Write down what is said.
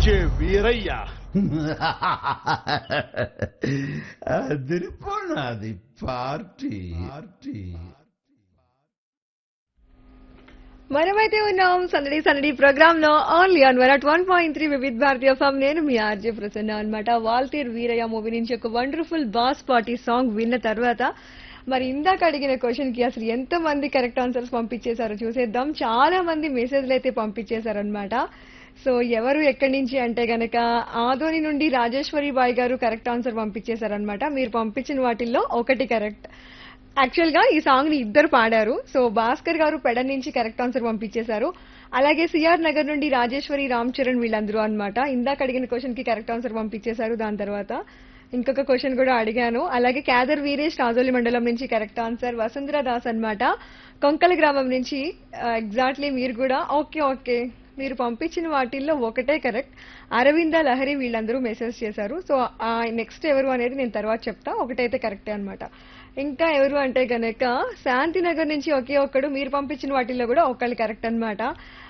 RJ Veeraiah అదిరిపోనాది party party మనమైతే ఉన్నాం సందడి సందడి ప్రోగ్రామ్ లో only on one at one point three Vividh Bharati FM నేను మీ ఆర్జే ప్రసన్న అనమాట వాల్తీర్ వీరయ్య మూవీ నుంచి ఒక వండర్ఫుల్ బాస్ పార్టీ సాంగ్ విన్న తర్వాత మరి ఇందాక అడిగిన క్వశ్చన్ కి అసలు ఎంత మంది కరెక్ట్ ఆన్సర్స్ పంపించేశారో చూసేద్దాం చాలా మంది మెసేజ్లు అయితే పంపించేశారనమాట సో ఎవరు ఎక్కడి నుంచి అంటే గనక ఆదోని నుండి రాజేశ్వరి బాయ్ గారు కరెక్ట్ ఆన్సర్ పంపించేశారనమాట మీరు పంపించిన వాటిల్లో ఒకటి కరెక్ట్ యాక్చువల్ గా ఈ సాంగ్ ని ఇద్దరు పాడారు సో భాస్కర్ గారు పెడ నుంచి కరెక్ట్ ఆన్సర్ పంపించేశారు అలాగే సిఆర్ నగర్ నుండి రాజేశ్వరి రామ్ చరణ్ వీళ్ళందరూ అన్నమాట ఇందాక అడిగిన క్వశ్చన్ కి కరెక్ట్ ఆన్సర్ పంపించేశారు దాని తర్వాత ఇంకొక క్వశ్చన్ కూడా అడిగాను అలాగే క్యాదర్ వీరేష్ రాజోలి మండలం నుంచి కరెక్ట్ ఆన్సర్ వసుంధర దాస్ అన్నమాట కొంకల గ్రామం నుంచి ఎగ్జాక్ట్లీ మీరు కూడా ఓకే ఓకే మీరు పంపించిన వాటిల్లో ఒకటే కరెక్ట్ అరవింద లహరి వీళ్ళందరూ మెసేజ్ చేశారు సో నెక్స్ట్ ఎవరు అనేది నేను తర్వాత చెప్తా ఒకటైతే కరెక్టే అన్నమాట ఇంకా ఎవరు అంటే గనక శాంతినగర్ నుంచి ఒకే ఒక్కడు మీరు పంపించిన వాటిల్లో కూడా ఒకళ్ళు కరెక్ట్ అన్నమాట